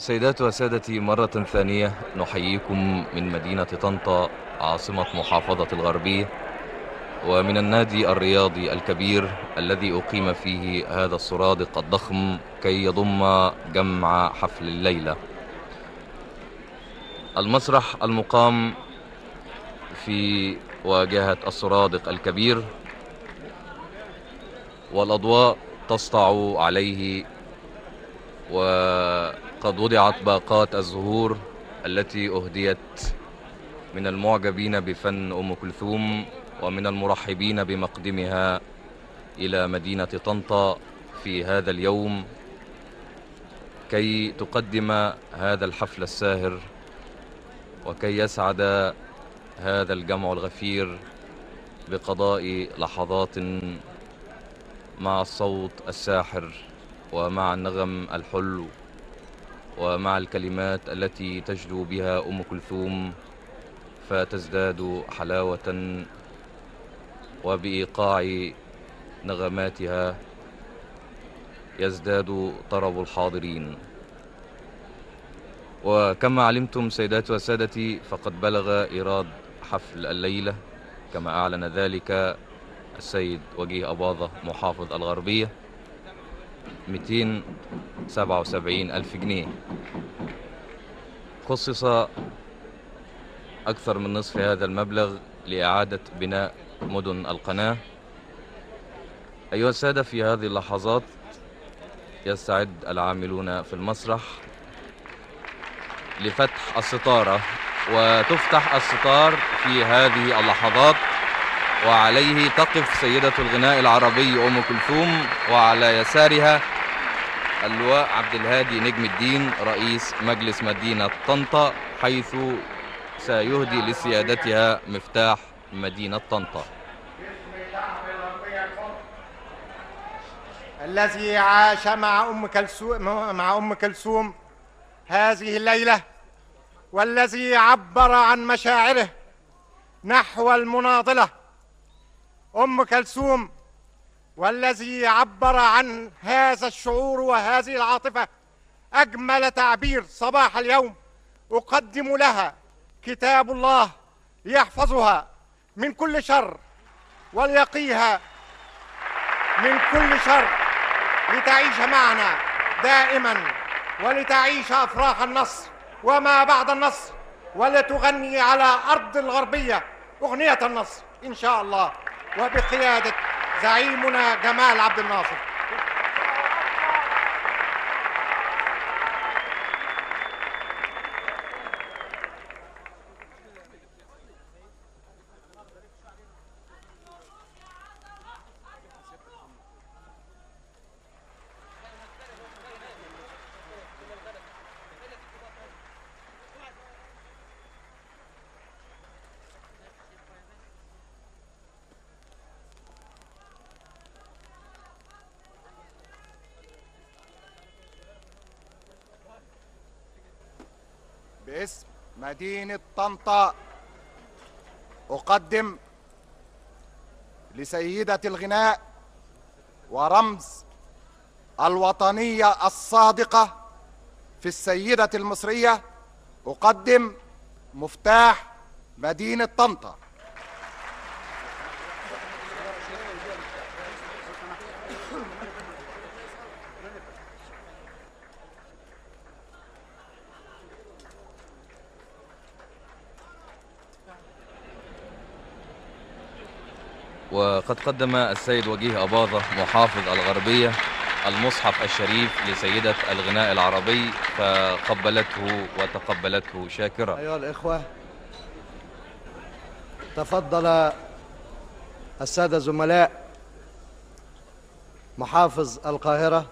سيداتي وسادتي مرة ثانية نحييكم من مدينة طنطا عاصمة محافظة الغربية ومن النادي الرياضي الكبير الذي أقيم فيه هذا السرادق الضخم كي يضم جمع حفل الليلة المسرح المقام في واجهة السرادق الكبير والأضواء تسطع عليه وقد وضعت باقات الزهور التي أهديت من المعجبين بفن أم كلثوم ومن المرحبين بمقدمها إلى مدينة طنطا في هذا اليوم كي تقدم هذا الحفل الساهر وكي يسعد هذا الجمع الغفير بقضاء لحظات مع الصوت الساحر ومع النغم الحلو ومع الكلمات التي تجدو بها أم كلثوم فتزداد حلاوة وبإيقاع نغماتها يزداد طرب الحاضرين وكما علمتم سيداتي وسادتي فقد بلغ إيراد حفل الليلة كما أعلن ذلك السيد وجيه أباظة محافظ الغربية 277 ألف جنيه خصص أكثر من نصف هذا المبلغ لإعادة بناء مدن القناة أيها السادة في هذه اللحظات يستعد العاملون في المسرح لفتح الستارة وتفتح الستار في هذه اللحظات وعليه تقف سيدة الغناء العربي أم كلثوم وعلى يسارها اللواء عبد الهادي نجم الدين رئيس مجلس مدينة طنطا حيث سيهدي لسيادتها مفتاح مدينة طنطا الذي عاش مع ام كلثوم مع ام كلثوم هذه الليله والذي عبر عن مشاعره نحو المناضله ام كلثوم والذي عبر عن هذا الشعور وهذه العاطفه اجمل تعبير صباح اليوم اقدم لها كتاب الله ليحفظها من كل شر وليقيها من كل شر لتعيش معنا دائما ولتعيش افراح النصر وما بعد النصر ولتغني على ارض الغربيه اغنيه النصر ان شاء الله وبقياده زعيمنا جمال عبد الناصر باسم مدينة طنطا أقدم لسيدة الغناء ورمز الوطنية الصادقة في السيدة المصرية أقدم مفتاح مدينة طنطا وقد قدم السيد وجيه أباظة محافظ الغربية المصحف الشريف لسيدة الغناء العربي فقبلته وتقبلته شاكرة أيها الإخوة تفضل السادة زملاء محافظ القاهرة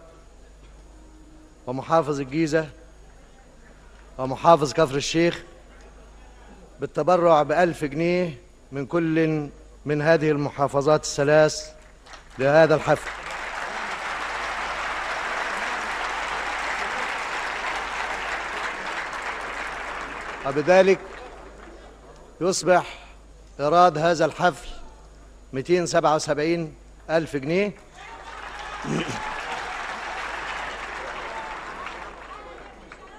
ومحافظ الجيزة ومحافظ كفر الشيخ بالتبرع بألف جنيه من كل من هذه المحافظات الثلاث لهذا الحفل وبذلك يصبح إيراد هذا الحفل 277 ألف جنيه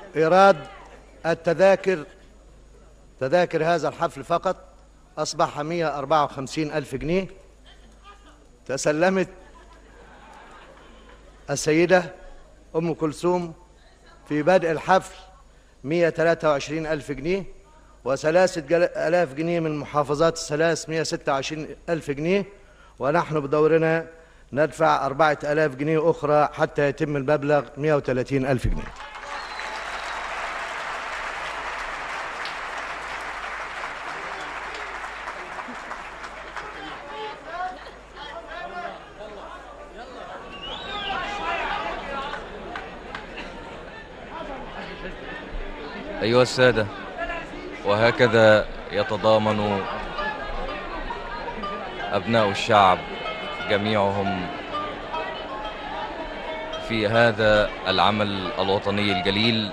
إيراد التذاكر تذاكر هذا الحفل فقط أصبح 154 ألف جنيه تسلمت السيدة أم كلثوم في بدء الحفل 123 ألف جنيه وثلاثة جل- آلاف جنيه من محافظات الثلاث 126 ألف جنيه ونحن بدورنا ندفع أربعة آلاف جنيه أخرى حتى يتم المبلغ 130 ألف جنيه أيها السادة وهكذا يتضامن أبناء الشعب جميعهم في هذا العمل الوطني الجليل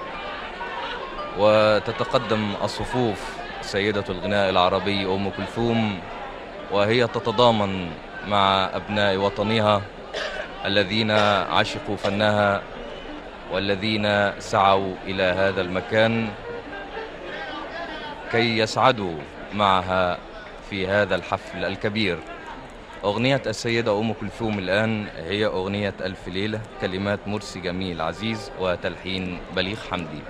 وتتقدم الصفوف سيدة الغناء العربي أم كلثوم وهي تتضامن مع أبناء وطنها الذين عشقوا فنها والذين سعوا إلى هذا المكان كي يسعدوا معها في هذا الحفل الكبير أغنية السيدة أم كلثوم الآن هي أغنية ألف ليلة كلمات مرسي جميل عزيز وتلحين بليغ حمدي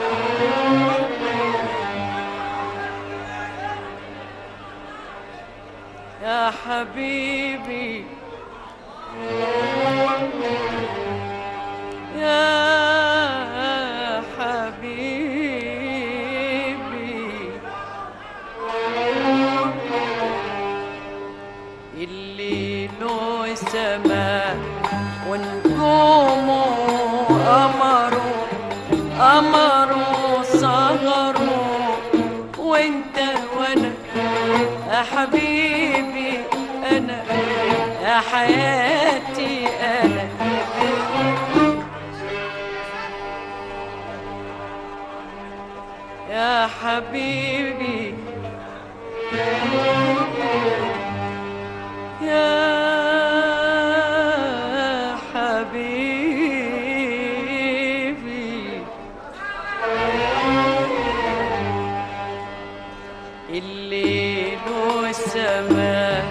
يا حبيبي يا حبيبي اللي له سماء ونجومه قمره قمره صغره وانت وانا يا حبيبي انا يا حياتي انا يا حبيبي يا حبيبي الليل والسماء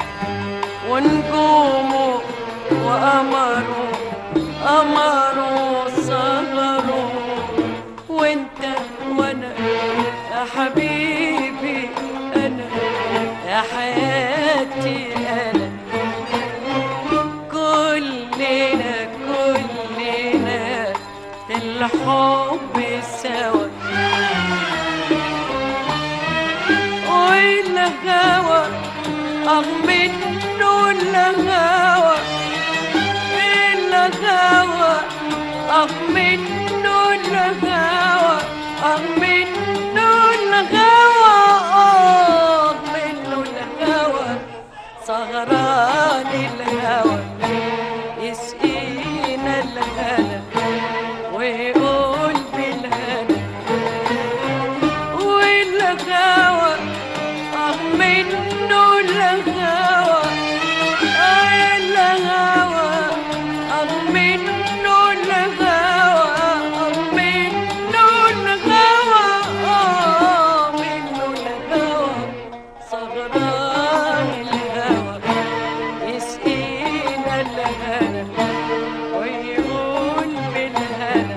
ونجومه وقمره قمره صغره وانت وانا يا حبيبي انا يا حياتي انا كلنا كلنا في الحب سوا والهوى أغ منه الهوى الهوى أغ منه الهوى أغ منه الهوى أغ منه الهوى سهران الهوى يسقينا الهنا ويقول بالهنا والهوى أغ منه الهوى الهوى أغ منه الهوى أغ منه الهوى أغ منه الهوى سهران الهوى يسقينا الهنا ويقول بالهنا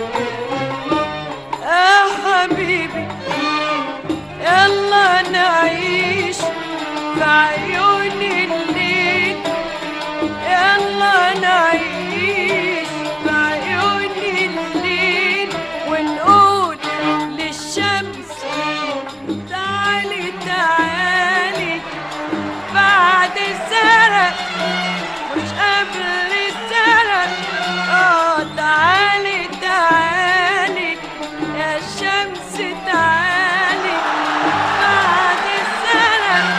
يا حبيبي يلا نعيش في عيون الليل يلا نعيش في عيون الليل ونقول للشمس تعالي تعالي بعد الزرق مش قبل الزرق اه تعالي تعالي يا شمس تعالي بعد الزرق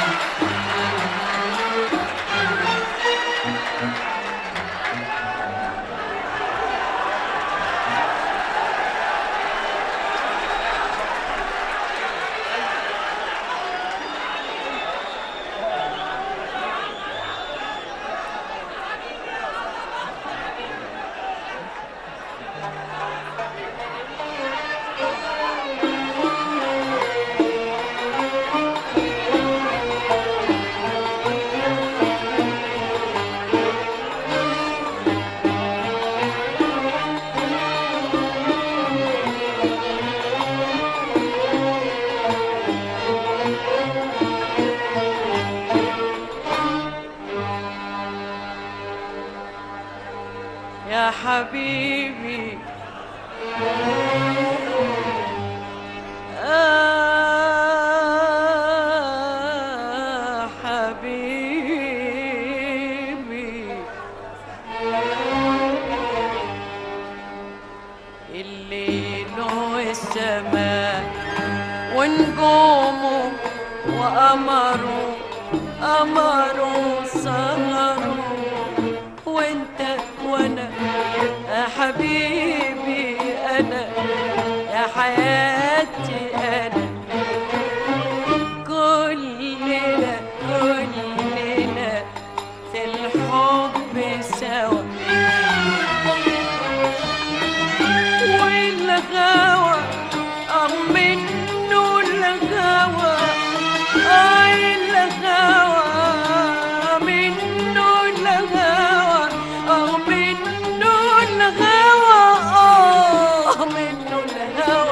يا حبيبي آه حبيبي الليل والسماء ونجومه وقمره قمره سهره وانت وانا يا حبيبي انا يا حياتي انا كلنا كلنا في الحب سوا والغوى أغ منه الغوى آه الغوى منه الغوى أغ منه الغوى آه منه الهوى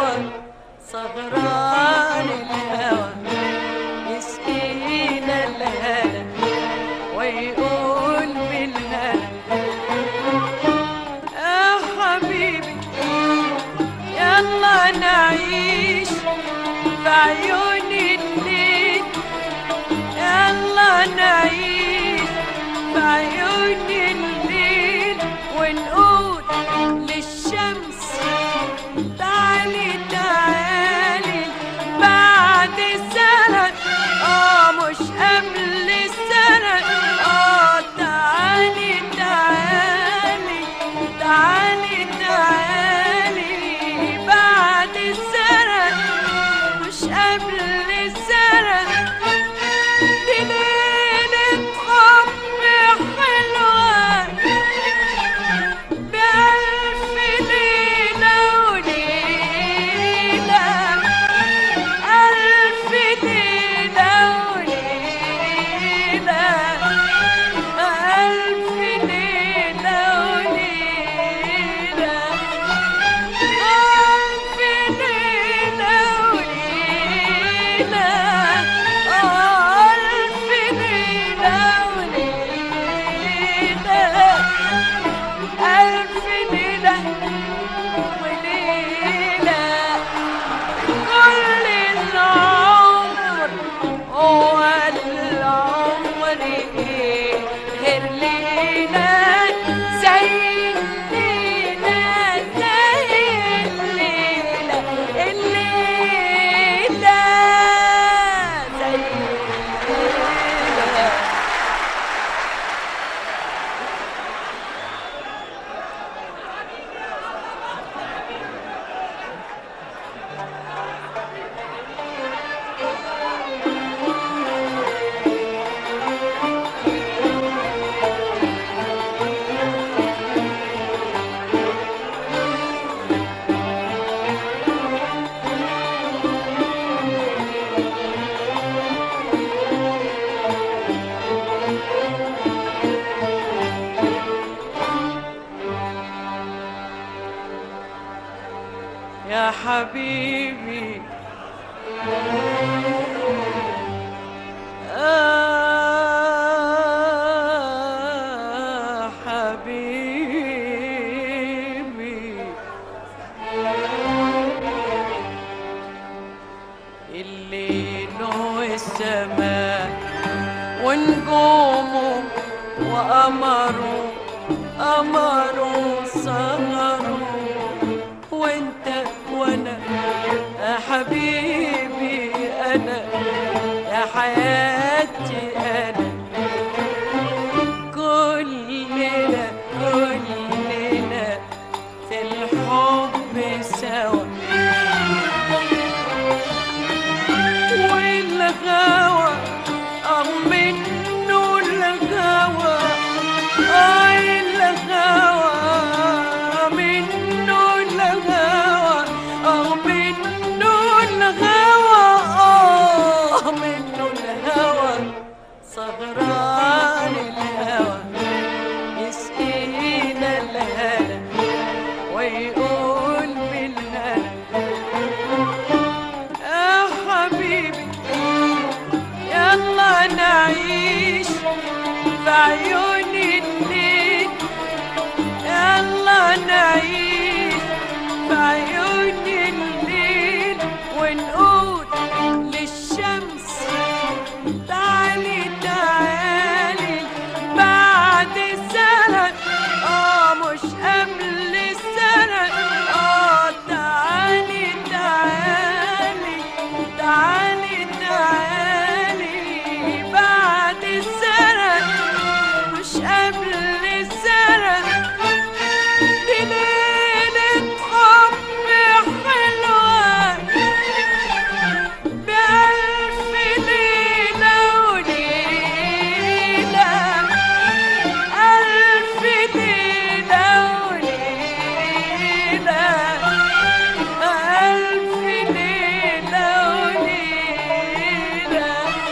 يا حبيبي آه حبيبي الليل والسماء ونجومه وقمره قمره سهره وانت وانا يا حبيبي انا يا حياتي انا كلنا كلنا في الحب سوا والغاوى اه منه الغاوى اه الغاوى منه الغاوى اه منه الغاوى اه منه الهوى سهران الهوى يسقينا الهنا ويقول بالهنا يا حبيبي يلا نعيش في عيون الليل يلا نعيش في عيون الليل ونقول للشمس تعالي تعالي بعد سنة اه مش قبل السنة اه تعالي تعالي تعالي تعالي بعد السنة مش قبل السنة دي ليلة حب حلوة بألف ليلة وليلة ألف ليلة وليلة ألف ليلة وليلة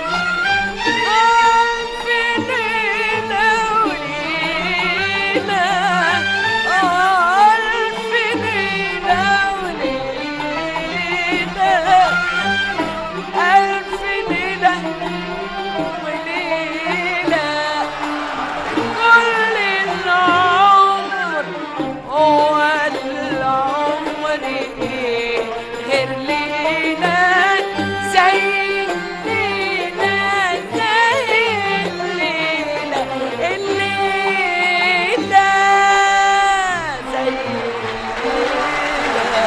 ألف ليلة وليلة ألف ليلة وليلة ألف ليلة وليلة كل العمر هو العمر غير ليلة زي الليلة زي الليلة الليلة زي الليلة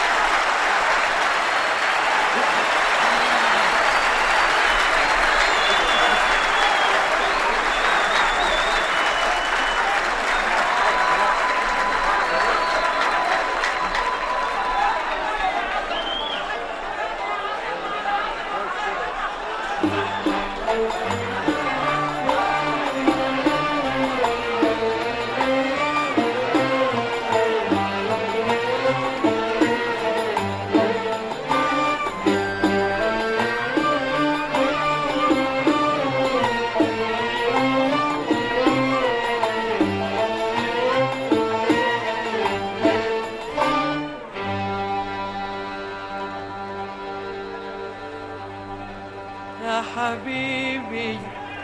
يا حبيبي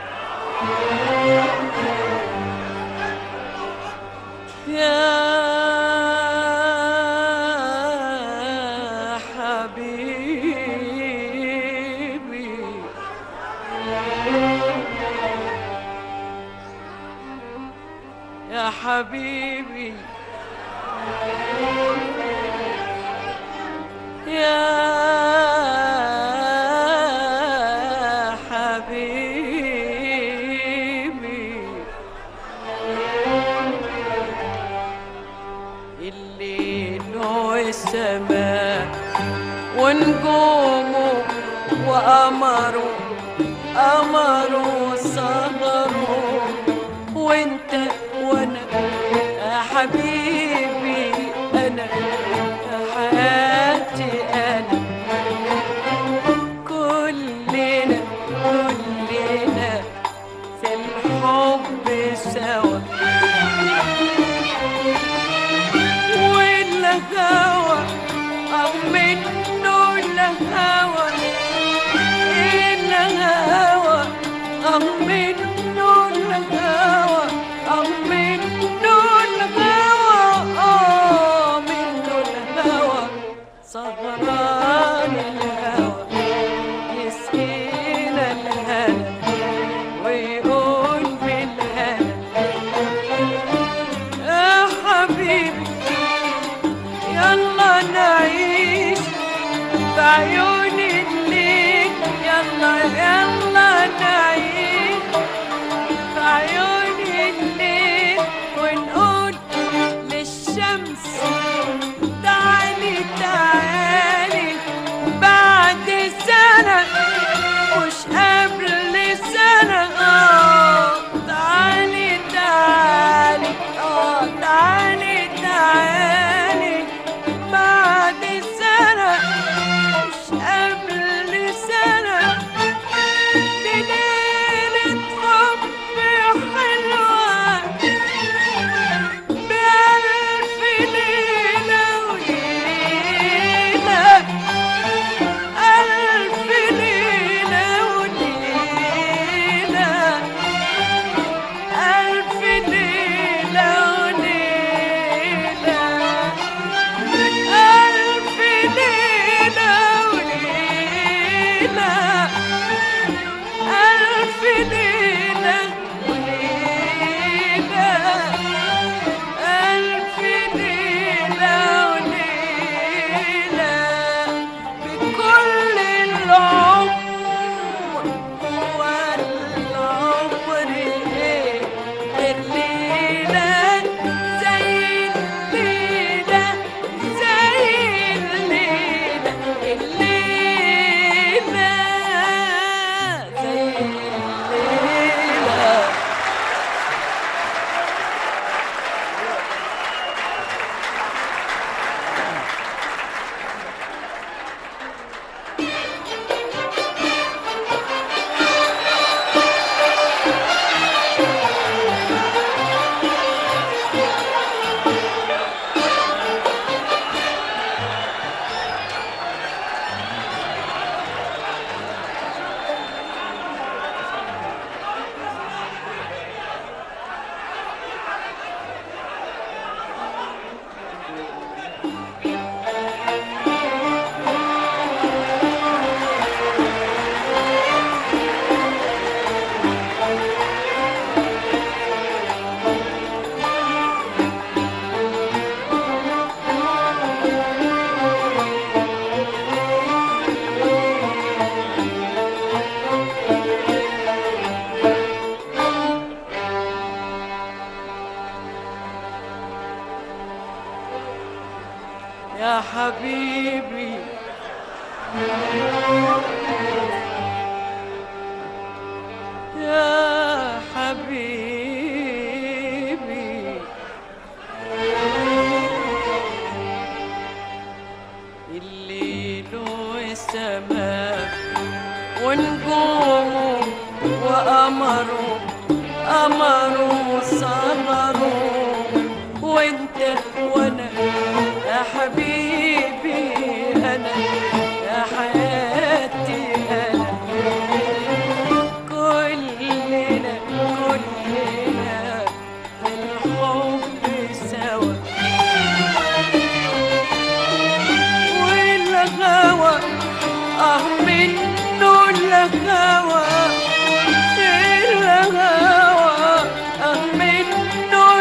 يا حبيبي يا حبيبي يا حبيبي الليل والسماء ونجومه وقمره قمره سهره وانت وانا يا حبيبي انا يا حياتي انا كلنا كلنا في الحب سوا والهوى سهران الهوى يسقينا الهنا ويقول بالهنا يا حبيبي يلا نعيش بعيون الليل يلا يلا نعيش بعيون الليل ونقول للشمس تعالي تعالي بعد سنة مش قبل سنة آه تعالي تعالي آه تعالي تعالي بعد سنة مش قبل سنة دي ليلة حب حلوة بألف ليلة وليلة ألف ليلة وليلة ألف ليلة وليلة ألف ليلة وليلة ألف ليلة وليلة ألف ليلة وليلة بكل العمر والعمر إيه الليلة زي الليلة زي الليلة الليلة زي الليلة يا حبيبي يا حبيبي الليل والسماء ونجومه وقمره قمره صغره وانت وانا يا حبيبي انا يا حياتي انا كلنا كلنا في الحب سوا والغوى اه منه الغوى الغوى اه منه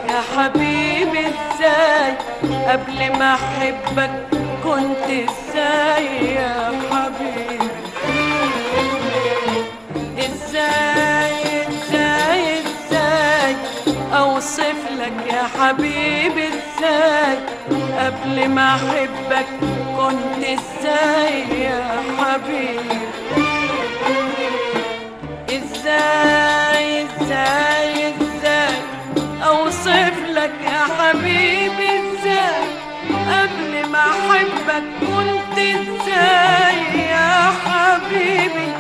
يا حبيبي ازاي قبل ما احبك كنت ازاي يا حبيبي ازاي ازاي ازاي اوصف لك يا حبيبي ازاي قبل ما احبك كنت ازاي يا حبيبي ازاي ازاي ازاي اوصف لك يا حبيبي ازاي قبل ما احبك كنت ازاي يا حبيبي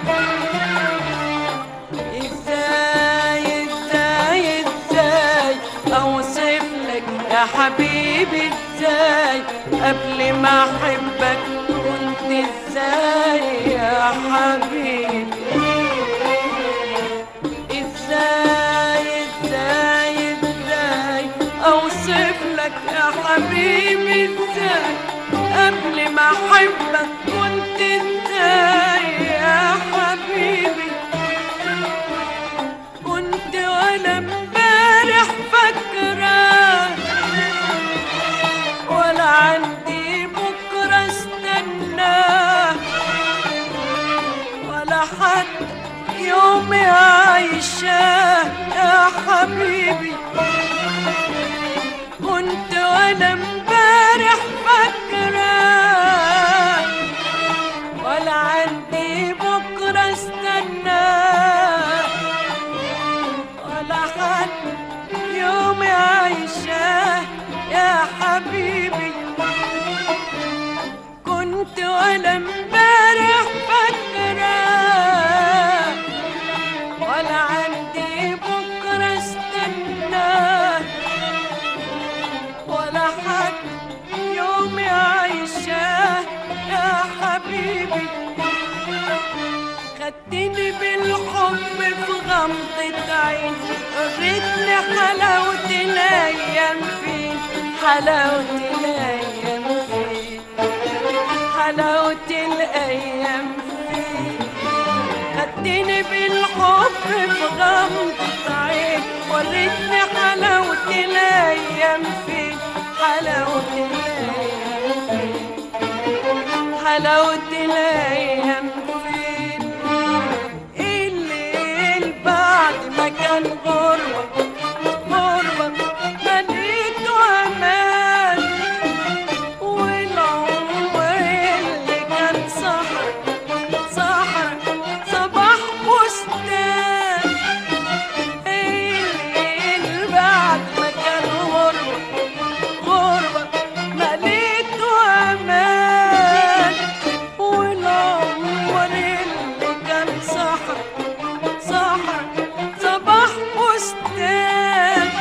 ازاي ازاي ازاي اوصف لك يا حبيبي ازاي قبل ما احبك كنت ازاي يا حبيبي ازاي ازاي ازاي اوصف لك يا حبيبي ازاي قبل ما احبك كنت ازاي يا حبيبي كنت ولا امبارح فاكره ولا عندي بكره استناه ولا حد يوم عايشاه يا حبيبي كنت وانا امبارح فاكره ولا عندي بكره استناه ولا حد يوم عايشاه يا حبيبي كنت وانا امبارح فاكره ولا عندي بكره استناه ولا حد يوم عايشاه يا حبيبي خدتني بالحب في غمضة عين وريتني حلاوة الأيام فين حلاوة الأيام فين حلاوة الأيام فين خدتني بالحب في غمضة عين وريتني حلاوة الأيام فين حلاوة الأيام فين حلاوة الأيام فين الليل بعد ما كان غربة غربة مليته أمان والعمر اللي كان صحر صحر صباح بستان الليل بعد ما كان غربة غربة مليته أمان والعمر اللي كان صحر صحر صباح بستان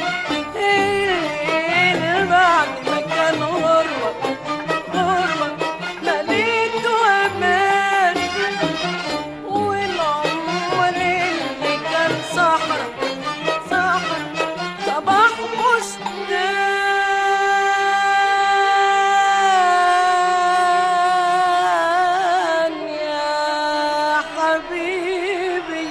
الليل بعد ما كان غربة غربة مليته أمان والعمر اللي كان صحرا صحرا صباح بستان يا حبيبي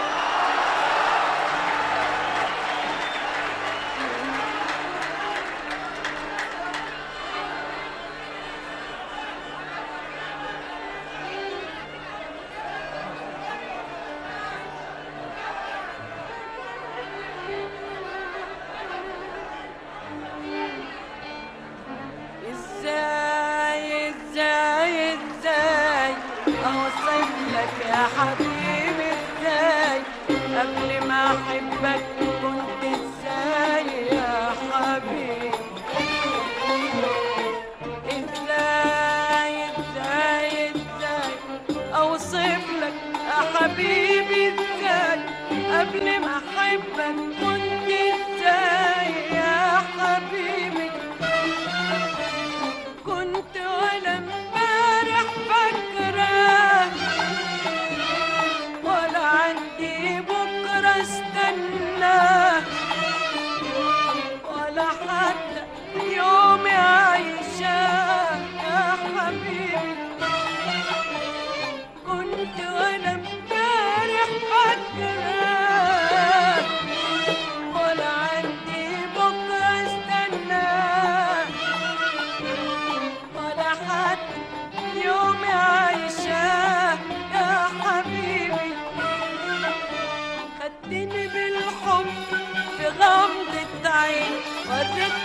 ازاي ازاي ازاي اوصف لك يا حبيبي ازاي قبل ما احبك كنت ازاي يا حبيبي ازاي ازاي ازاي اوصف لك يا حبيبي ازاي قبل ما احبك كنت ازاي يا حبيبي كنت وانا امبارح فاكره ولا عندي بكره استناه ولا حتى يوم عايشاه يا حبيبي كنت وانا امبارح فاكره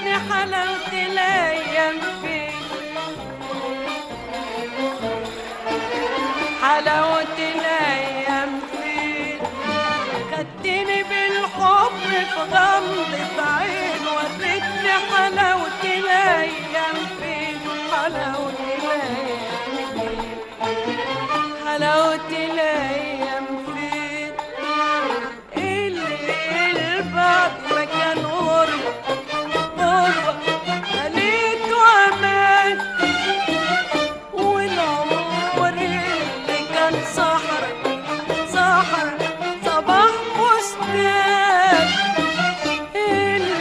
وريتني حلاوة الأيام فين حلاوة الأيام فين خدتني بالحب في غمضة عين وريتني حلاوة الأيام فين حلاوة الأيام فين حلاوة الأيام فين اللي البعد مكان غربة غربة خليته أمان والعمر اللي كان صحرا صحرا صباح بستان اللي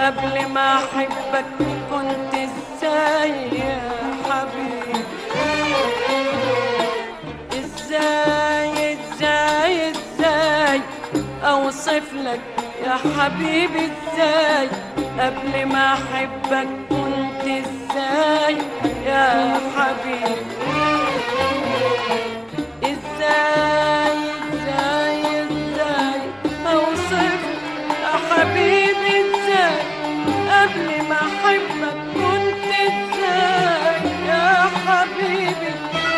قبل ما احبك كنت ازاي يا حبيبي ازاي ازاي ازاي اوصف لك يا حبيبي ازاي قبل ما احبك كنت ازاي يا حبيبي ازاي ازاي ازاي اوصف يا حبيبي ازاي قبل ما احبك كنت ازاي يا حبيبي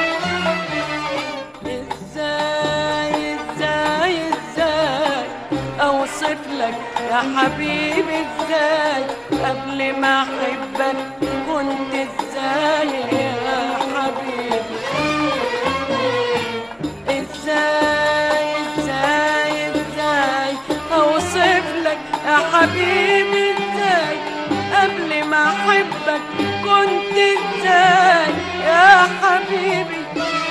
ازاي ازاي ازاي اوصف لك يا حبيبي ازاي قبل ما احبك كنت ازاي يا حبيبي ازاي ازاي ازاي اوصف لك يا حبيبي ازاي قبل ما احبك كنت ازاي يا حبيبي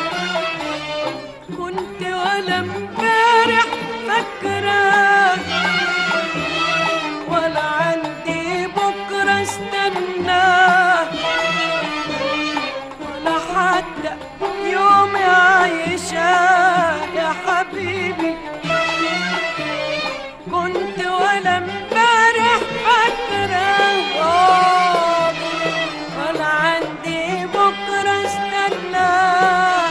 كنت ولا امبارح فاكراك ولا عندي بكره استناك ولا حتى يوم عايشاك يا حبيبي كنت ولا امبارح فاكراك آه، ولا عندي بكره استناك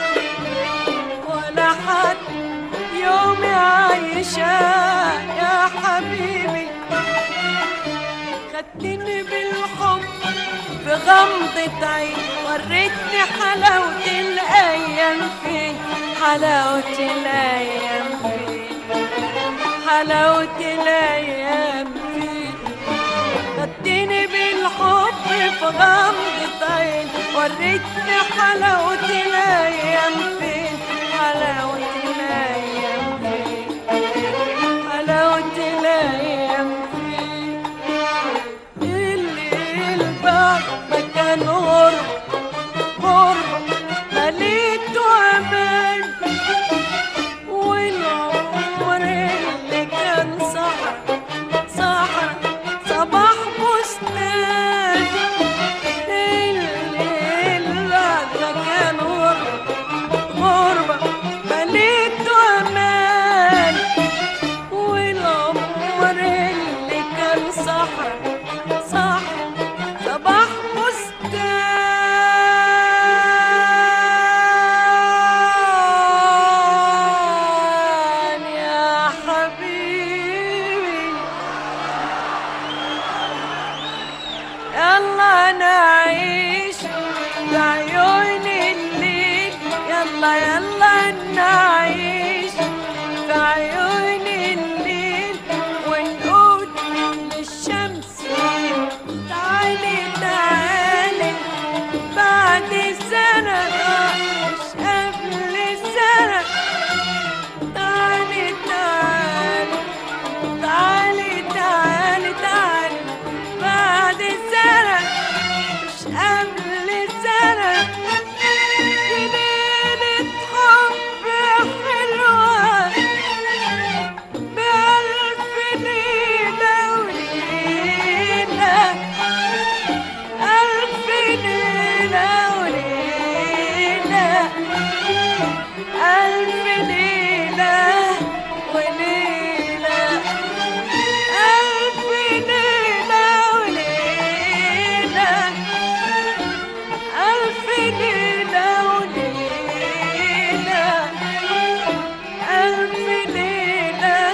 ولا حد يوم عايشاك يا حبيبي خدتني بالحب في غمضة عين وريتني حلاوة الأيام فين حلاوة الأيام فين حلاوة الأيام فين خدتني بالحب في غمضة عين وريتني حلاوة الأيام فين حلاوة الأيام فين حلاوة الأيام فين الليل بعد ما كان غرب غرب مليته أمان والعمر اللي كان صحر صحر صباح بستان الليل بعد ما كان غرب غربة مليته أمان والعمر اللي كان صحر صحر صباح بستان يا حبيبي يلا نعيش بعيون الليل يلا يلا نعيش بعيون الليل ونقول للشمس تعالي تعالي بعد سنة مش قبل سنة تعالي تعالي تعالي تعالي تعالي بعد سنة مش قبل سنة ليلة حب حلوة بألف ليلة وليلة ألف ليلة وليلة ألف ليلة وليلة ألف ليلة وليلة ألف ليلة وليلة ألف ليلة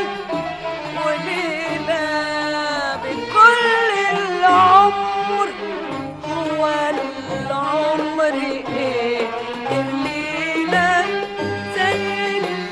وليلة بكل العمر هو العمر إيه الليلة زي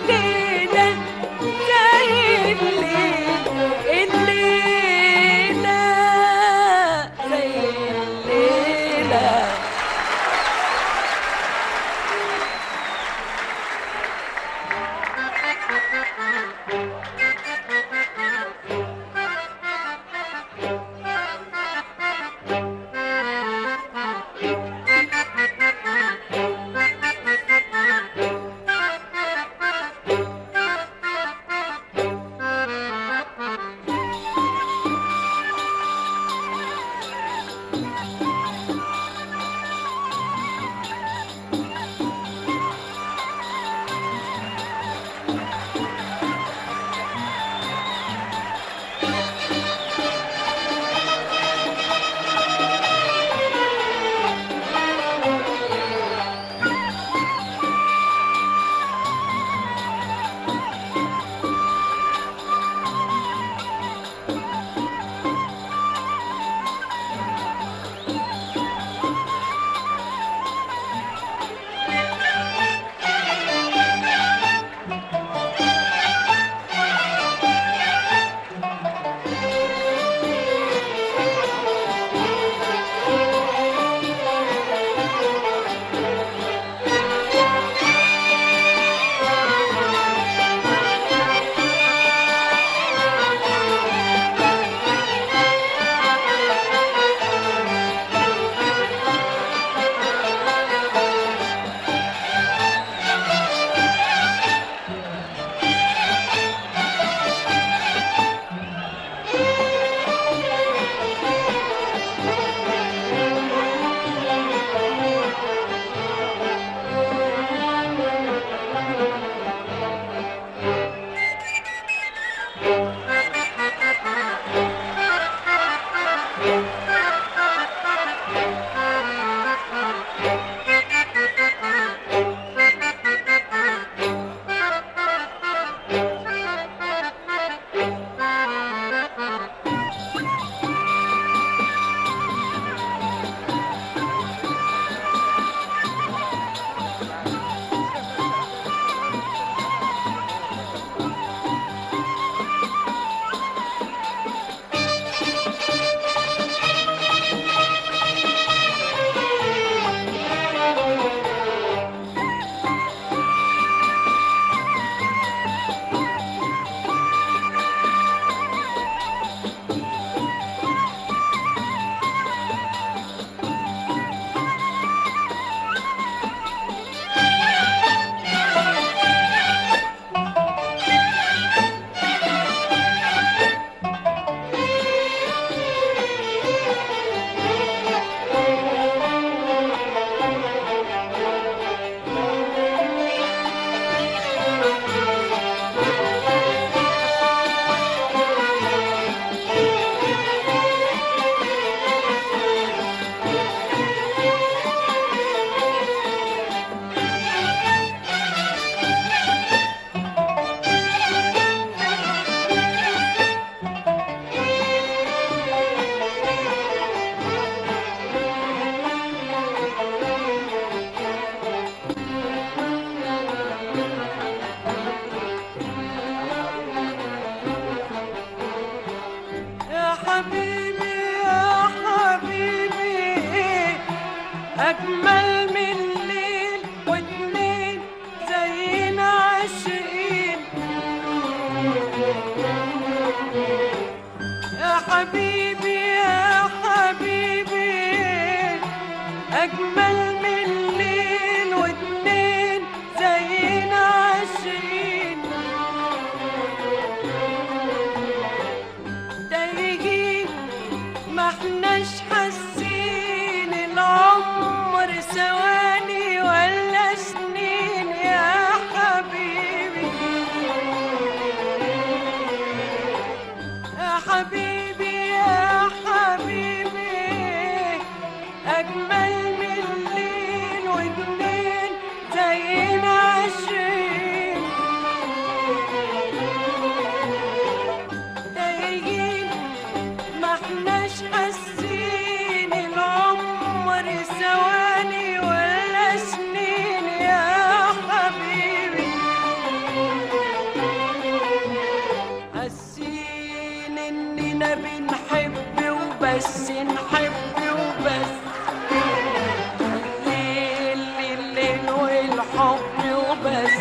والحب وبس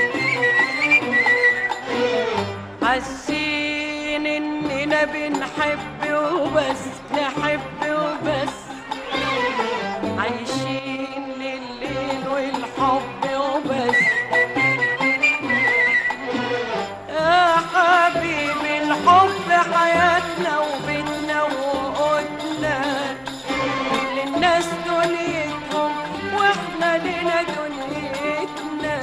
حاسين اننا بنحب وبس نحب وبس عايشين لليل والحب وبس يا حبيبي الحب حياتنا وبيتنا وقوتنا للناس دنيتهم واحنا لنا دنيتنا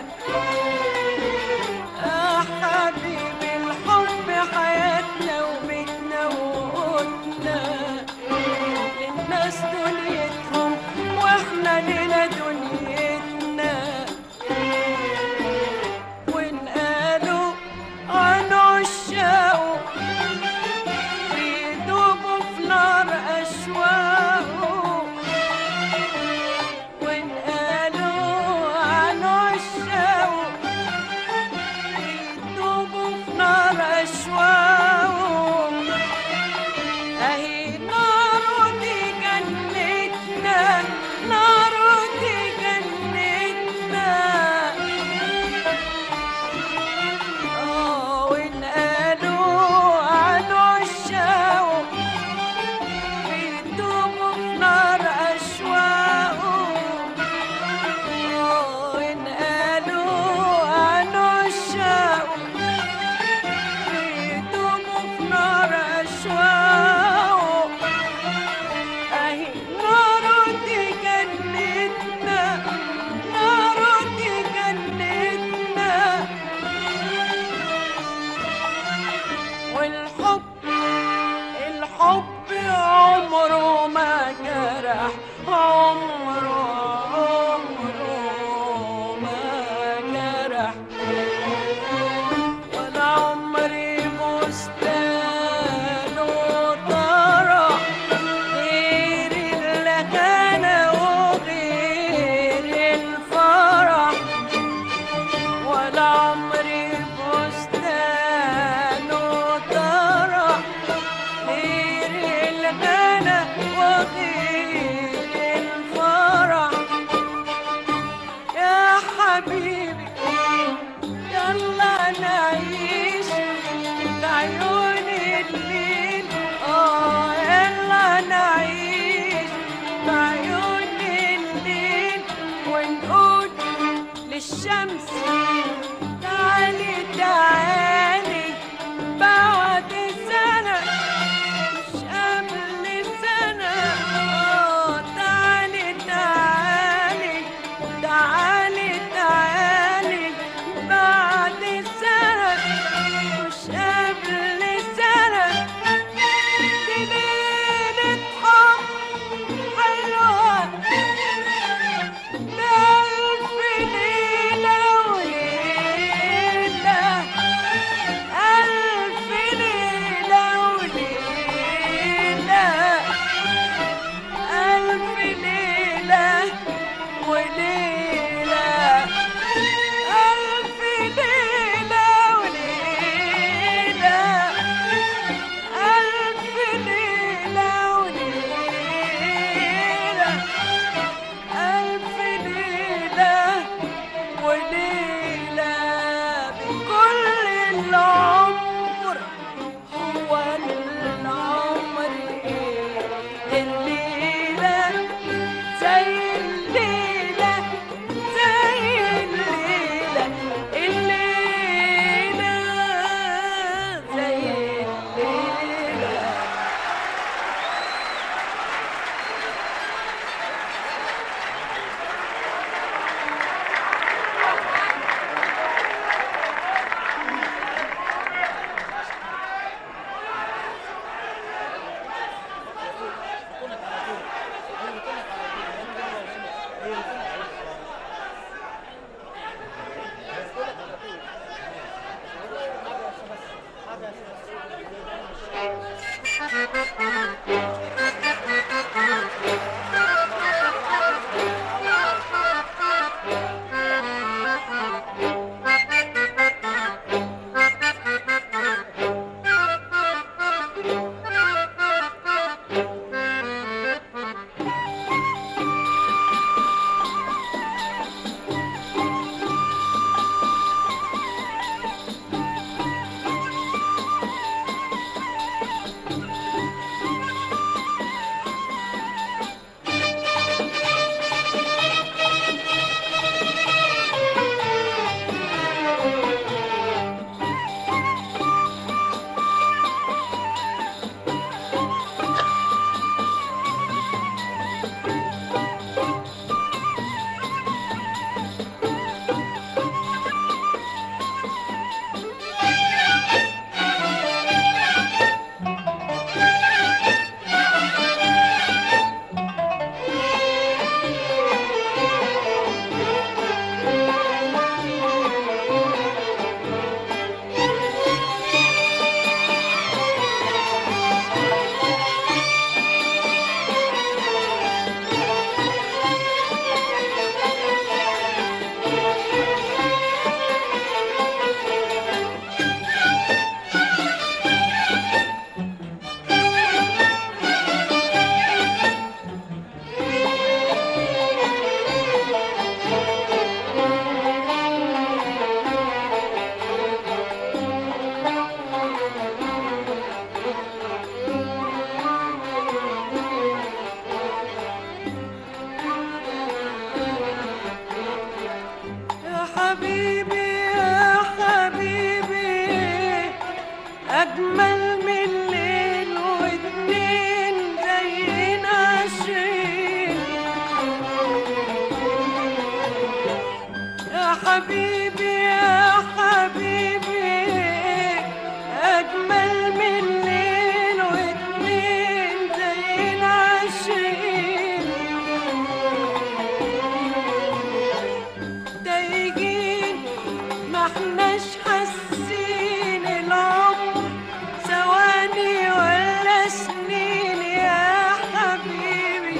يا حبيبي الحب حياتنا وبيتنا وقوتنا للناس دنيتهم واحنا لنا دنيتنا وإن قالوا عن عشاقه بيدوبوا في نار أشواقه وإن قالوا عن عشاقه بيدوبوا في نار أشواقه أهي نار دي جنتنا نار دي جنتنا آه وإن قالوا عن عشاقه بيدوبوا في نار أشواقه آه وإن قالوا عن عشاقه بيدوبوا في نار أشواقه أهي نار دي جنتنا نار دي جنتنا والحب الحب عمره ما جرح عمره عمره ما جرح ولا عمري بستان وطرح غير الهنا وغير الفرح ولا عمري بستان وطرح غير الغنى وغير الفرح يا حبيبي يلا نعيش بعيون الليل اه يلا نعيش بعيون الليل ونقول للشمس تعالي تعالي بعد سنة مش قبل سنة اه تعالي تعالي تعالي تعالي بعد سنة مش قبل سنة دي ليلة حب حلوة بألف ليلة وليلة حبيبي يا حبيبي أجمل من ليل واتنين زينا عشرين يا حبيبي يا حبيبي أجمل من ليل واتنين زينا عشرين تايهين ما احناش حاسين العمر ثواني ولا سنين يا حبيبي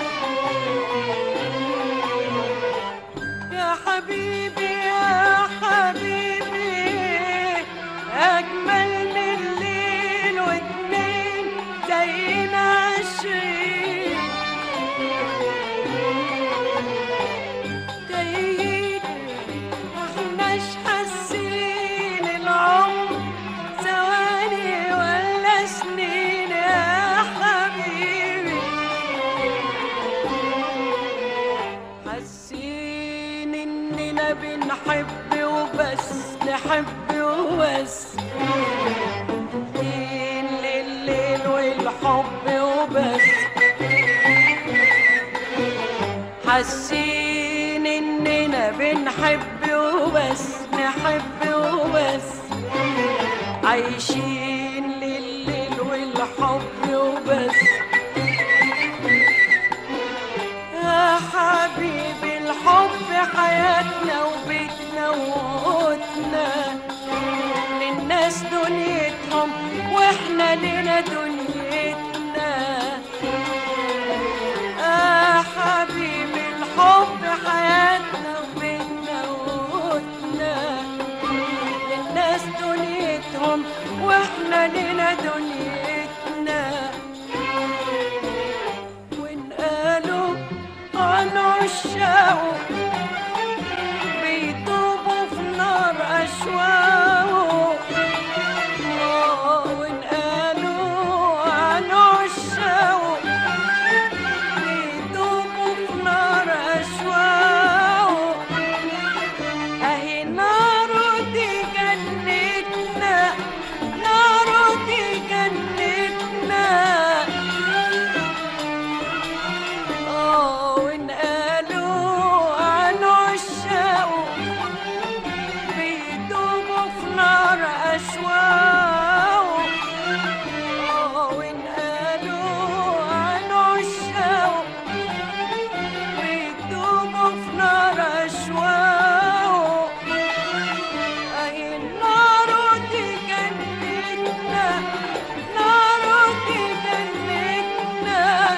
يا حبيبي يا حبيبي أجمل من ليل واتنين زينا عشرين تايهين احناش حاسين العمر ثواني ولا سنين يا حبيبي حاسين اننا بنحب وبس نحب وبس دين لليل والحب وبس حاسين اننا بنحب وبس نحب وبس عايشين لليل والحب وبس يا حبيبي الحب حياتنا وبيتنا وقوتنا للناس دنيتهم واحنا لنا دنيتنا يا حبيبي الحب حياتنا وبيتنا وقوتنا للناس دنيتهم واحنا لنا دنيتنا وإن قالوا عن عشاقه بيدوبوا في نار أشواقه آه، وإن قالوا عن عشاقه بيدوبوا في نار أشواقه أهي ناره دي جنتنا ناره دي جنتنا آه وإن قالوا عن عشاقه بيدوبوا في نار أشواقه آه وإن قالوا عن عشاقه بيدوبوا في نار أشواقه أهي النار دي جنتنا نار دي جنتنا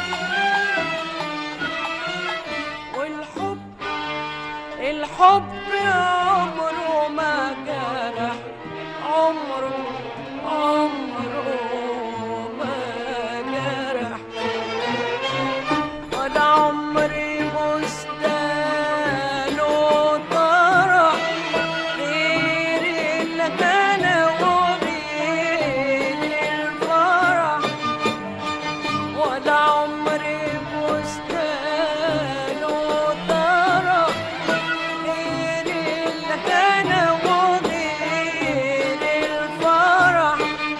والحب الحب عمره ما جرح عمره عمره ما جرح ولا عمري مستان وطرح غير الهنا وغير الفرح ولا عمري بستان وطرح غير الهنا وغير الفرح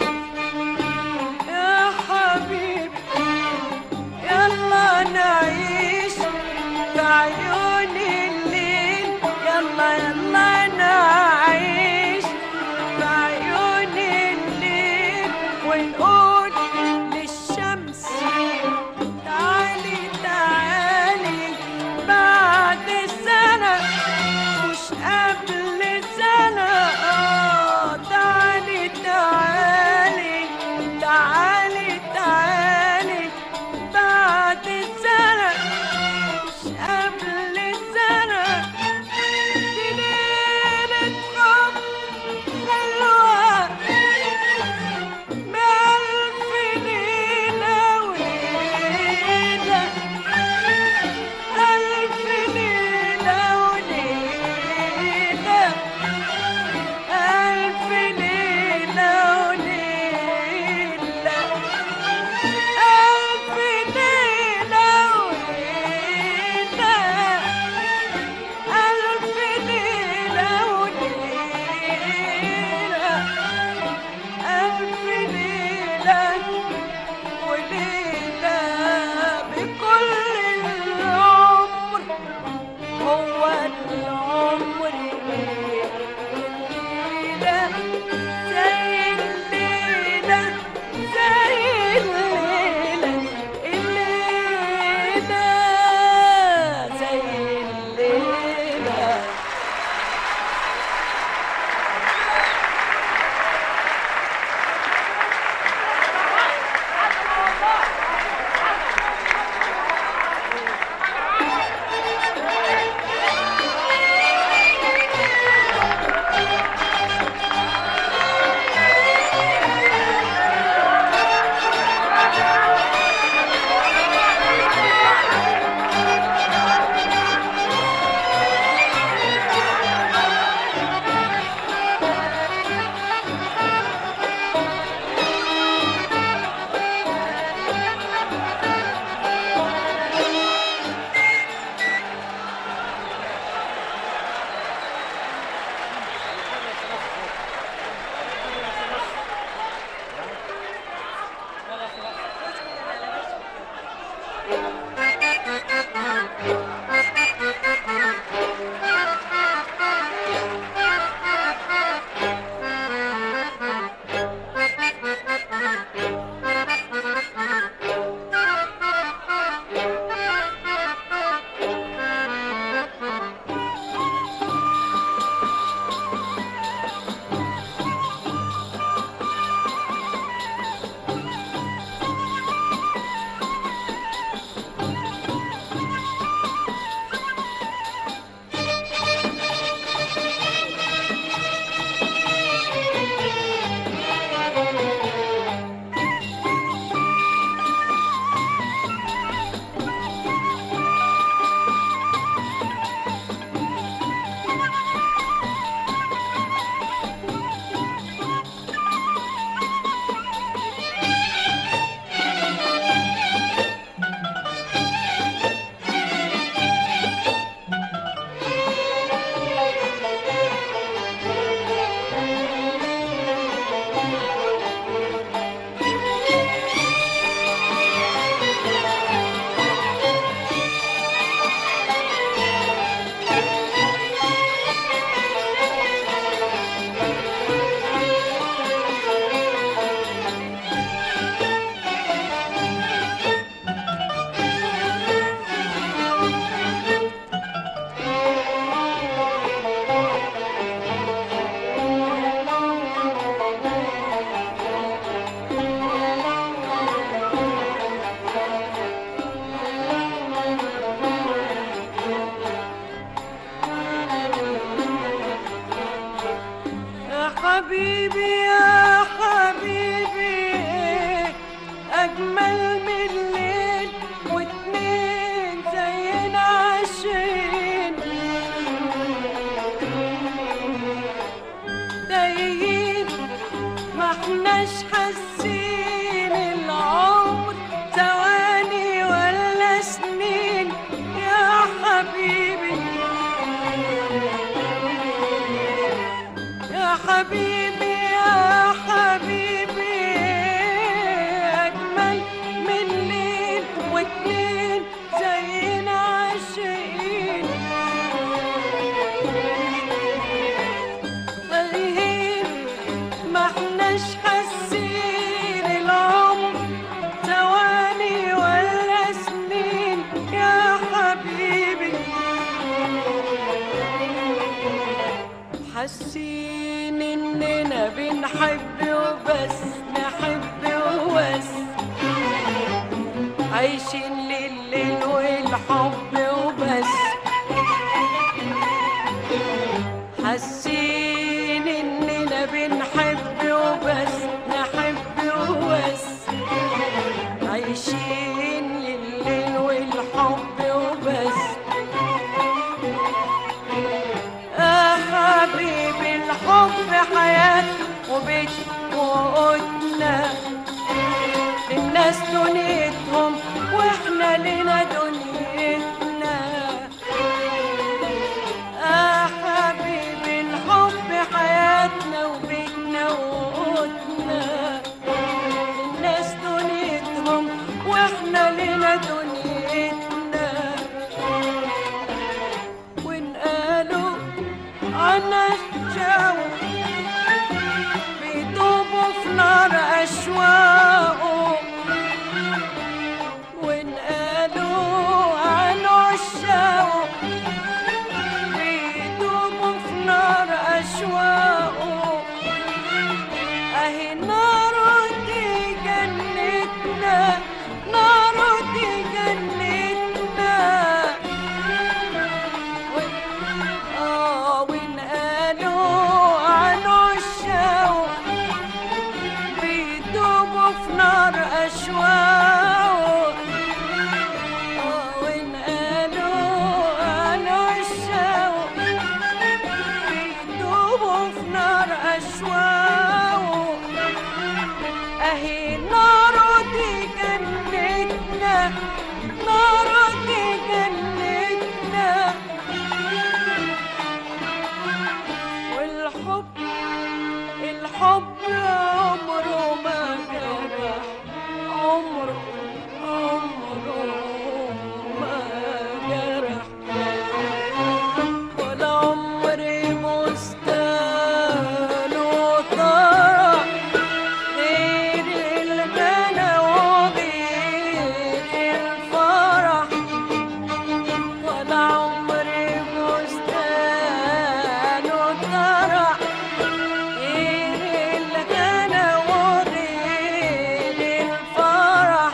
يا حبيبي يلا نعيش في عيون الليل يلا يلا نعيش في عيون الليل ونقول للشمس تعالي تعالي بعد سنة مش قبل سنة آه تعالي تعالي تعالي تعالي بعد سنة مش قبل سنة حبيبي يا حبيبي أجمل من الليل واتنين زينا عايشين تايهين ما احناش حاسين العمر ثواني ولا سنين يا حبيبي يا حبيبي يا حبيبي أجمل من ليل واتنين زينا عاشقين تايهين ما احناش حاسين العمر ثواني ولا سنين يا حبيبي حاسين اننا بنحب وبس نحب وبس عايشين لليل والحب وبس حاسين اننا بنحب وبس نحب وبس عايشين لليل والحب وبس يا حبيبي الحب حياة وبيت وقتنا للناس دنيتهم واحنا لنا دنيتنا يا حبيبي الحب حياتنا وبيتنا وقتنا للناس دنيتهم واحنا لنا دنيتنا ونقالوا عنا الجو بيدوبوا في نار أشواقه ونقالوا عن عشاقه بيدوبوا في نار أشواقه أهي نار دي جنتنا نار دي جنتنا آه ونقالوا عن عشاقه بيدوبوا في نار أشواقه آه ونقالوا عن عشاقه بيدوبوا في نار أشواقه أهي نار دي جنتنا نار دي جنتنا والحب الحب عمره ما جرح عمره عمره ما جرح ولا عمري مستان وطرح غير الجنى وغير الفرح ولا عمري بستان وطرح غير الجنى وغير الفرح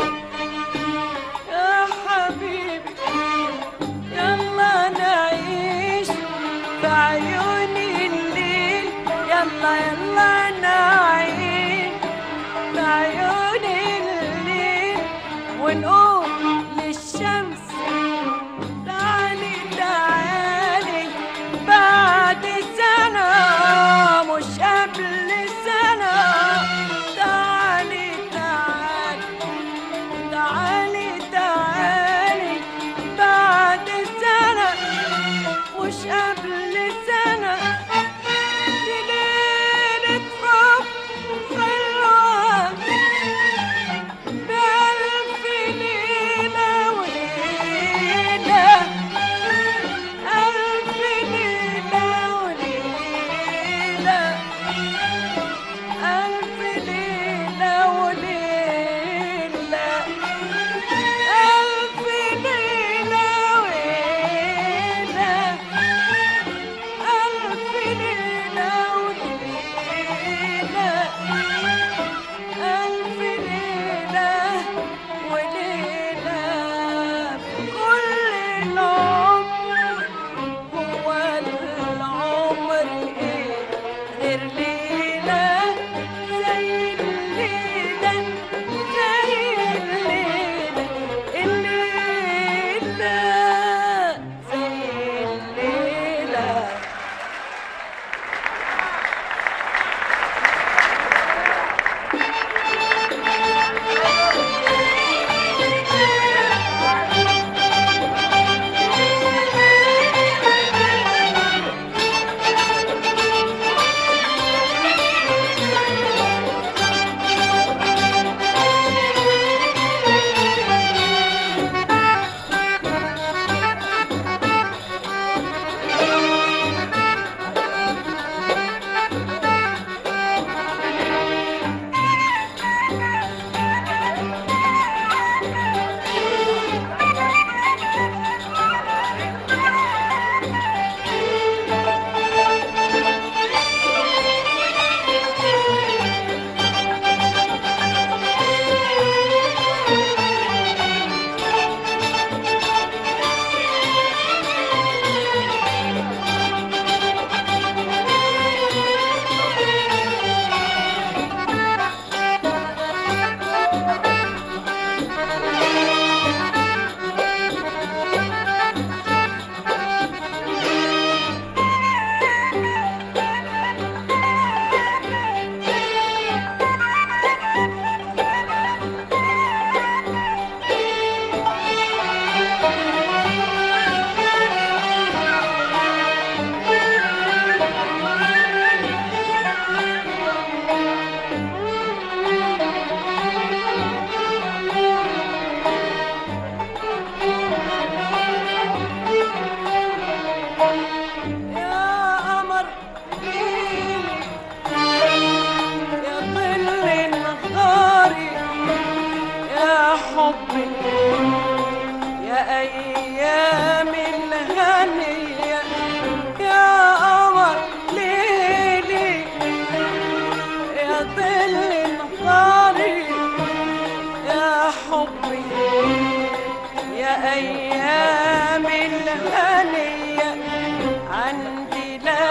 يا حبيبي يلا نعيش في عيون الليل يلا يلا نعيش في عيون الليل ونقول للشمس تعالي تعالي بعد سنة مش قبل سنة تعالي تعالي تعالي تعالي بعد سنة مش قبل سنة دي ليلة حب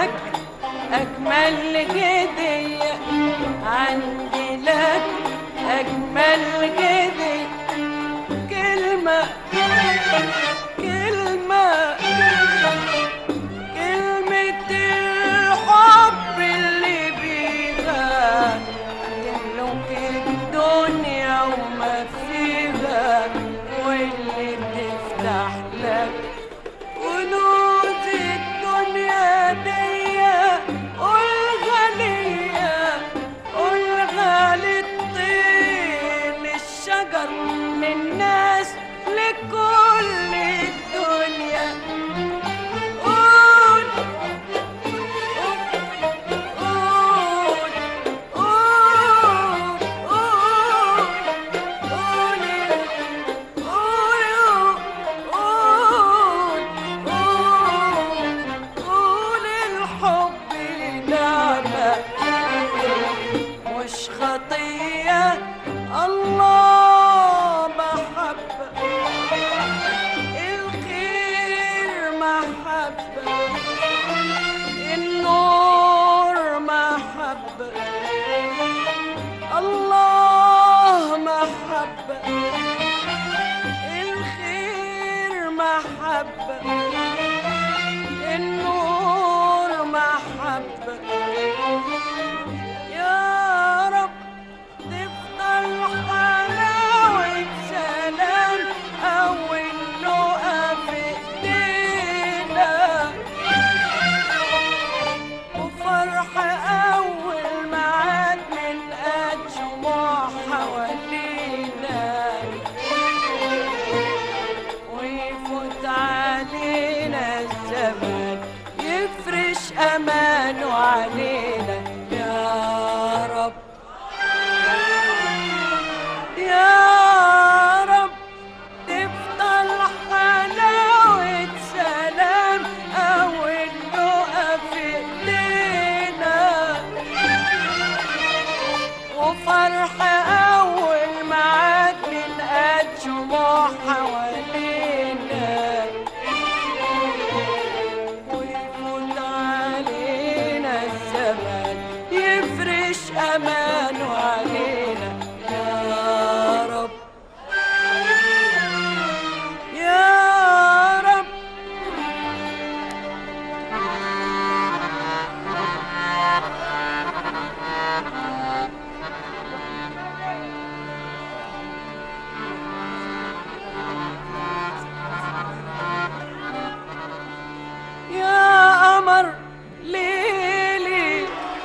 لك أجمل هدية عندي لك أجمل هدية كلمة كلمة كلمة الحب اللي بيها تملك الدنيا وما فيها واللي تفتح لك كنوز الدنيا دي قولها ليا قولها للطين الشجر للناس لكل الدنيا قول قول قول قول قول قول قول الحب نعمة مش خطية الله محبة الخير محبة النور محبة الله محبة الخير محبة النور محبة يا رب تفضل حلاوة سلام أول لقا في إيدينا وفرح أول معاد من أجمع حوالينا ويفوت علينا الزمان يفرش أمانه علينا يا رب يا رب تفضل حلاوة سلام أول لقا في إيدينا وفرح أول معاد من أجمع حوالينا ويفوت علينا الزمان يفرش أمانه علينا يا رب يا رب يا قمر ليلي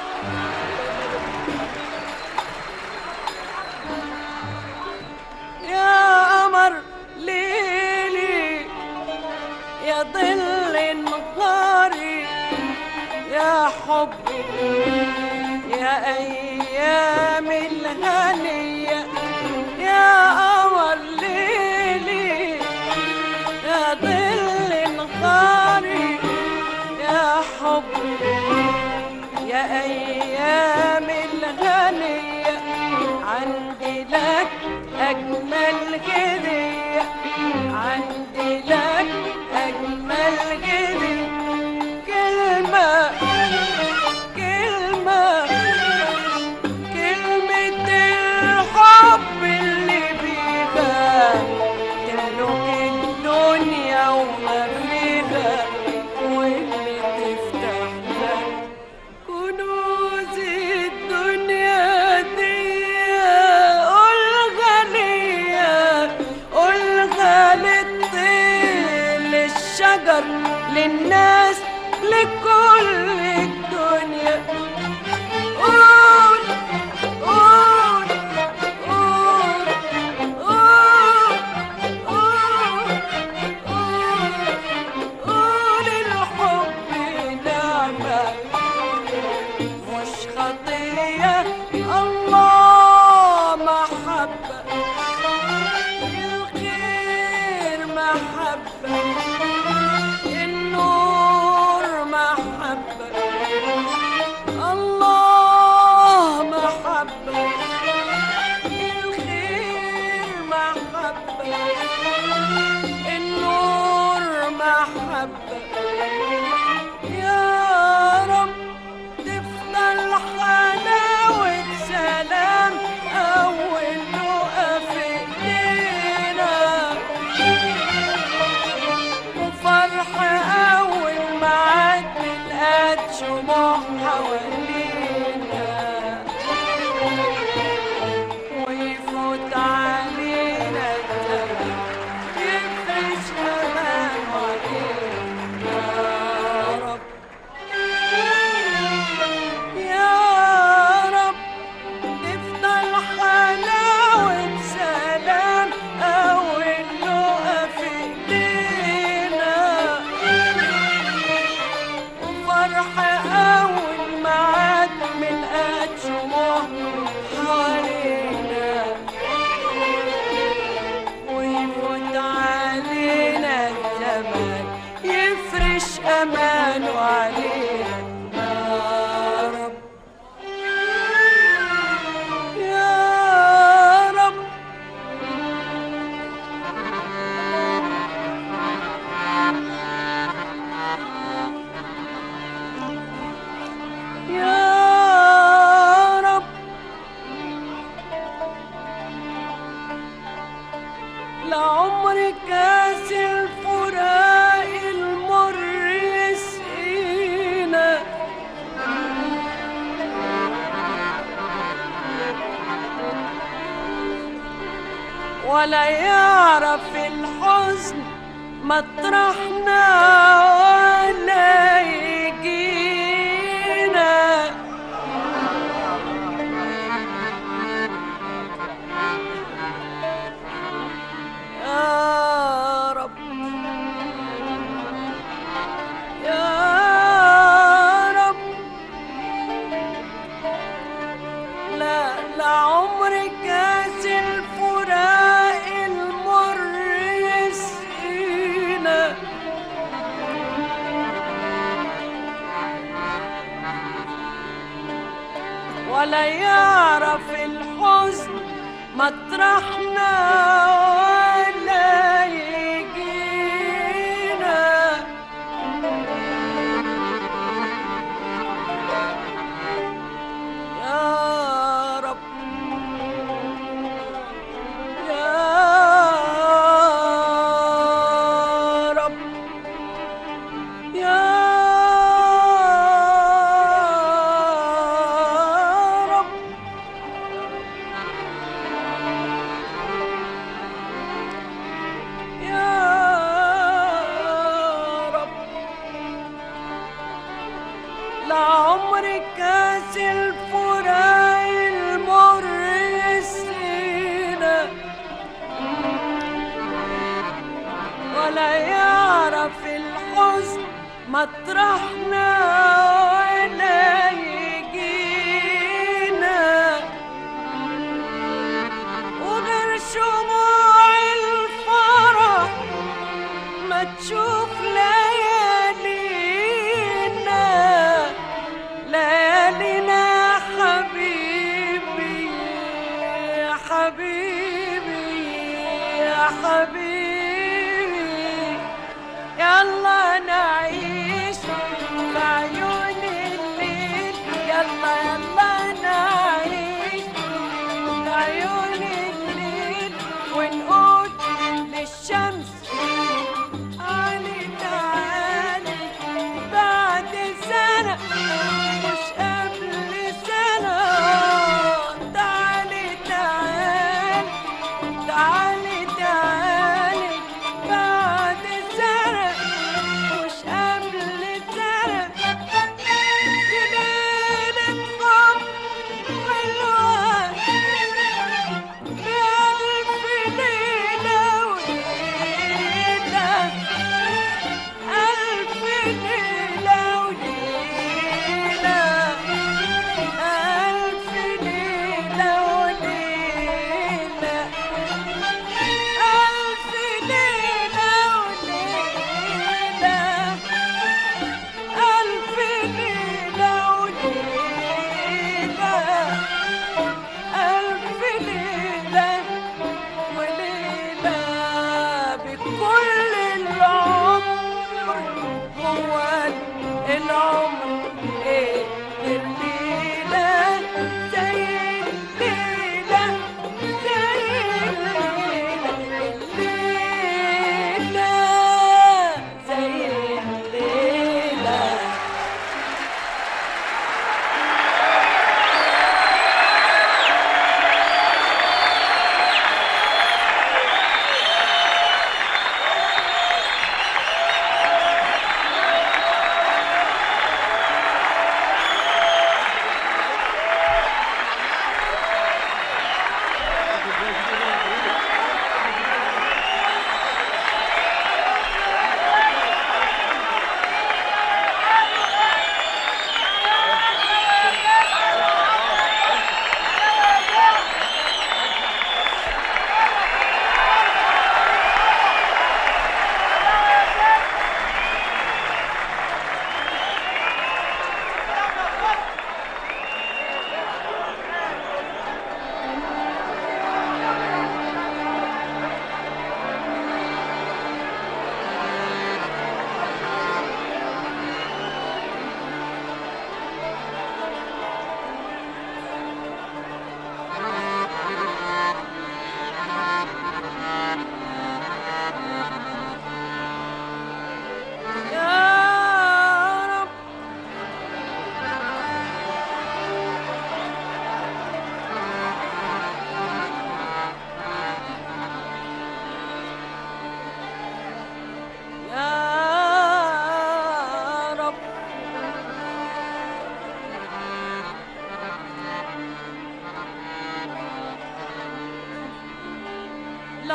يا قمر ليلي يا ظل نهاري يا حبي يا أيام الهنية يا قمر ليلي يا ظل نهاري يا حبي يا أيام الهنية عندي لك أجمل هدية عندي لك أجمل هدية كلمة كلمة كلمة الحب اللي بيها تملك الدنيا وما فيها واللي تفتح لك كنوز الدنيا دي قولها ليا قولها للطين الشموع حوالينا ويفوت علينا الزمن يفرش أمان علينا يا رب يا رب نفضل حلاوة سلام أول لقا في إيدينا وفرح أول معاد من قد شموع حوالينا ويفوت علينا الزمان يفرش أمانه علينا يا رب يا رب يا رب لعمر كاس الفراق المر يسقينا ولا يعرف الحزن مطرحنا ولا يجينا يا رب يا رب لا لا عمر كاس الفراق المر يسقينا ولا يعرف الحزن مطرحنا ولا يجينا يا رب يا رب يا رب يا رب لعمر كاس الفراق المر يسقينا ولا يعرف الحزن مطرحنا ولا يجينا وغير شموع الفرح ما تشوف ليالينا ليالينا حبيبي يا حبيبي يا حبيبي يلا نعيش بعيون الليل يلا يلا نعيش بعيون الليل ونقول للشمس علي تعالي بعد سنة مش قبل سنة تعالي تعالي تعالي تعالي بعد سنة مش قبل سنة جنينة حب حلوة بألف ليلة وليلة ألف ليلة وليلة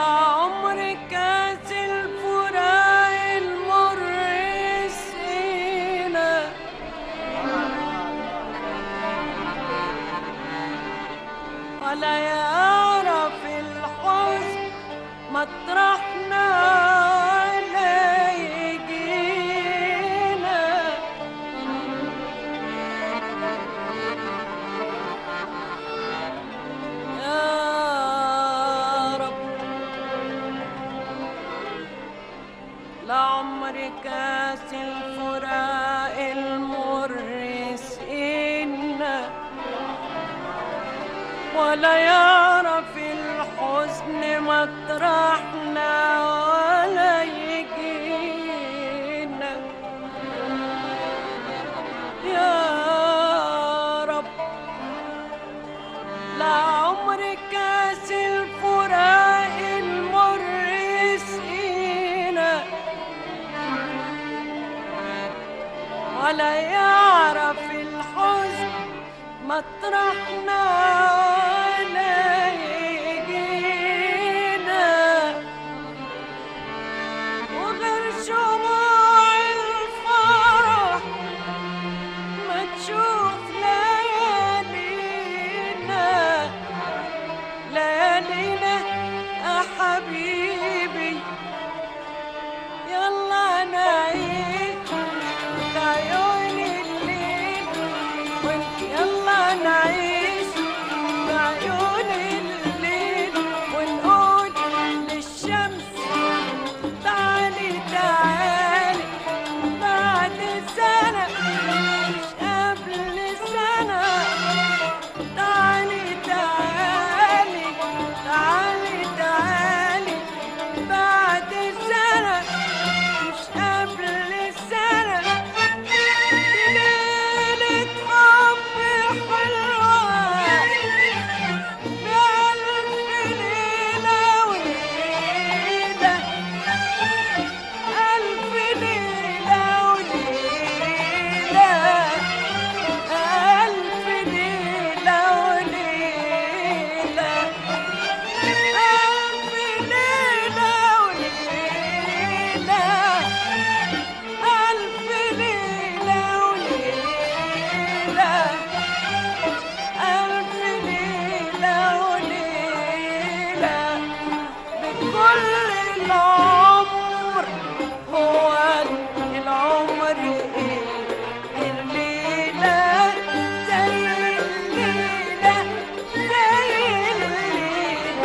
لعمر كاس الفراق المر سقينا ولا يعرف الحزن مطرحنا ولا يجينا يا رب لعمر كاس الفراق المر سقينا ولا يعرف الحزن مطرحنا ولا يجينا يا رب لعمر كاس الفراق المر سقينا ولا يعرف الحزن مطرحنا ولا يجينا وغير شموع الفرح ما تشوف ليالينا ليالينا يا حبيبي يلا نعيش بعيون الليل وانت يلا نعيش بعيون الليل ونقول للشمس تعالي تعالي بعد سنة مش قبل سنة تعالي تعالي تعالي تعالي بعد سنة مش قبل سنة ليلة حب حلوة بألف ليلة وليلة ألف ليلة وليلة ألف ليلة وليلة ألف ليلة وليلة ألف ليلة وليلة ألف ليلة وليلة بكل العمر هو العمر إيه الليلة زي الليلة زي الليلة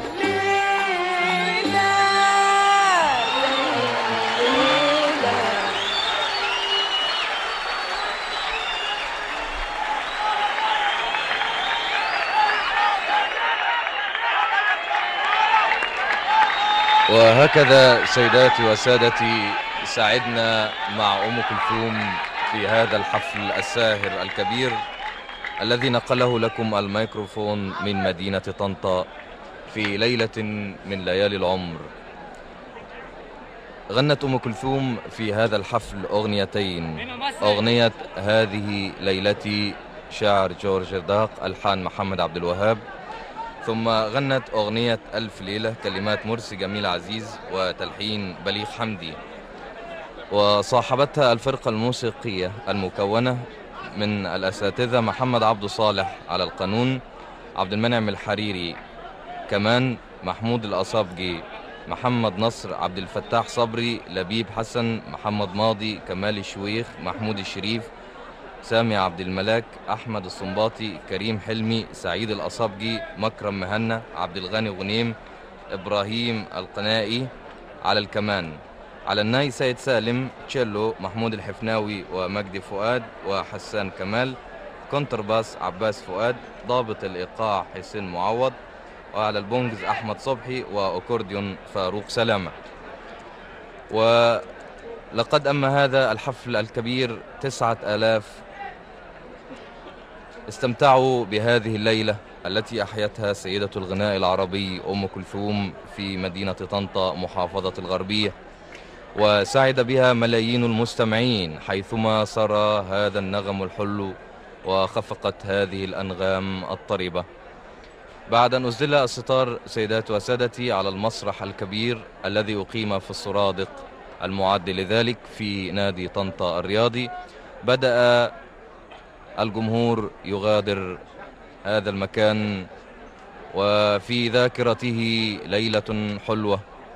الليلة زي الليلة وهكذا سيداتي وسادتي سعدنا مع أم كلثوم في هذا الحفل الساهر الكبير الذي نقله لكم الميكروفون من مدينة طنطا في ليلة من ليالي العمر غنت أم كلثوم في هذا الحفل أغنيتين أغنية هذه ليلتي شاعر جورج داق ألحان محمد عبد الوهاب ثم غنت أغنية ألف ليلة كلمات مرسي جميل عزيز وتلحين بليغ حمدي وصاحبتها الفرقة الموسيقية المكونة من الأساتذة محمد عبد صالح على القانون عبد المنعم الحريري كمان محمود الأصابجي محمد نصر عبد الفتاح صبري لبيب حسن محمد ماضي كمال الشويخ محمود الشريف سامي عبد الملاك أحمد الصنباطي كريم حلمي سعيد الأصابجي مكرم مهنا عبد الغني غنيم إبراهيم القنائي على الكمان على الناي سيد سالم تشيلو محمود الحفناوي ومجدي فؤاد وحسان كمال كونترباس عباس فؤاد ضابط الإيقاع حسين معوض وعلى البونجز أحمد صبحي وأكورديون فاروق سلامة ولقد أما هذا الحفل الكبير تسعة آلاف استمتعوا بهذه الليلة التي أحيتها سيدة الغناء العربي أم كلثوم في مدينة طنطا محافظة الغربية وسعد بها ملايين المستمعين حيثما سرى هذا النغم الحلو وخفقت هذه الأنغام الطربة بعد أن أسدل الستار سيدات وسادتي على المسرح الكبير الذي أقيم في السرادق المعد لذلك في نادي طنطا الرياضي بدأ الجمهور يغادر هذا المكان وفي ذاكرته ليلة حلوة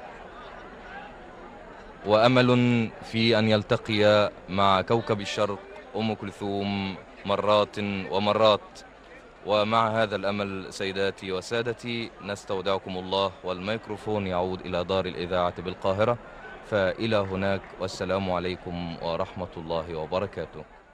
وأمل في أن يلتقي مع كوكب الشرق أم كلثوم مرات ومرات ومع هذا الأمل سيداتي وسادتي نستودعكم الله والميكروفون يعود إلى دار الإذاعة بالقاهرة فإلى هناك والسلام عليكم ورحمة الله وبركاته